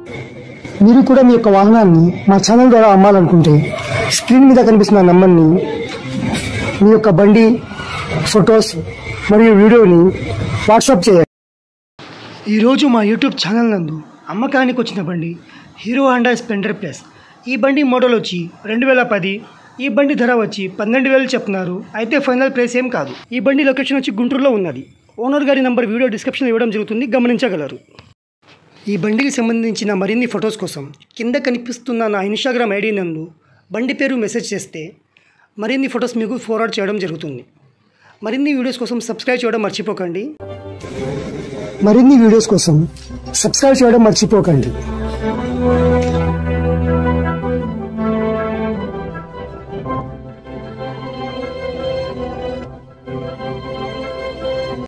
మీరు కూడా మీ యొక్క వాహనాన్ని మా ఛానల్ ద్వారా అమ్మాలనుకుంటే స్క్రీన్ మీద కనిపిస్తున్న నంబర్ని మీ యొక్క బండి ఫొటోస్ మరియు వీడియోని వాట్సాప్ చేయండి ఈరోజు మా యూట్యూబ్ ఛానల్ నందు అమ్మకానికి వచ్చిన బండి హీరో హండా స్ప్లెండర్ ప్లస్ ఈ బండి మోడల్ వచ్చి రెండు వేల పది ఈ బండి ధర వచ్చి పన్నెండు వేలు చెప్తున్నారు అయితే ఫైనల్ ప్రైస్ ఏం కాదు ఈ బండి లొకేషన్ వచ్చి గుంటూరులో ఉన్నది ఓనర్ గారి నంబర్ వీడియో డిస్క్రిప్షన్ ఇవ్వడం జరుగుతుంది గమనించగలరు ఈ బండికి సంబంధించిన మరిన్ని ఫొటోస్ కోసం కింద కనిపిస్తున్న నా ఇన్స్టాగ్రామ్ ఐడి నందు బండి పేరు మెసేజ్ చేస్తే మరిన్ని ఫొటోస్ మీకు ఫార్వర్డ్ చేయడం జరుగుతుంది మరిన్ని వీడియోస్ కోసం సబ్స్క్రైబ్ చేయడం మర్చిపోకండి మరిన్ని వీడియోస్ కోసం సబ్స్క్రైబ్ చేయడం మర్చిపోకండి